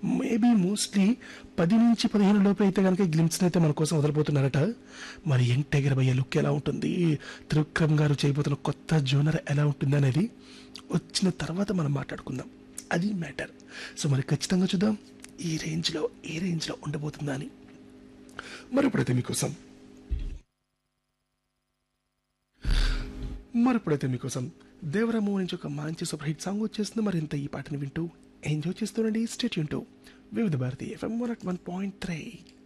maybe mostly పది నుంచి పదిహేను లోపు అయితే కనుక గ్లిమ్స్ అయితే మన కోసం వదలబోతున్నారట మరి యంగ్ టైగర్ భయ్య లుక్ ఎలా ఉంటుంది త్రివిక్రమ్ గారు చేయబోతున్న కొత్త జోనర్ ఎలా ఉంటుంది అనేది వచ్చిన తర్వాత మనం మాట్లాడుకుందాం అది మ్యాటర్ సో మరి ఖచ్చితంగా చూద్దాం ఈ రేంజ్లో ఏ రేంజ్లో ఉండబోతుందా అని మరి ఇప్పుడైతే మీకోసం మరి ఇప్పుడైతే మీకోసం దేవరాము నుంచి ఒక మంచి సూపర్ హిట్ సాంగ్ వచ్చేస్తుంది మరింత ఈ పాటను వింటూ ఎంజాయ్ చేస్తుండండి స్టేట్ యూన్ Vividh Bharati FM one point three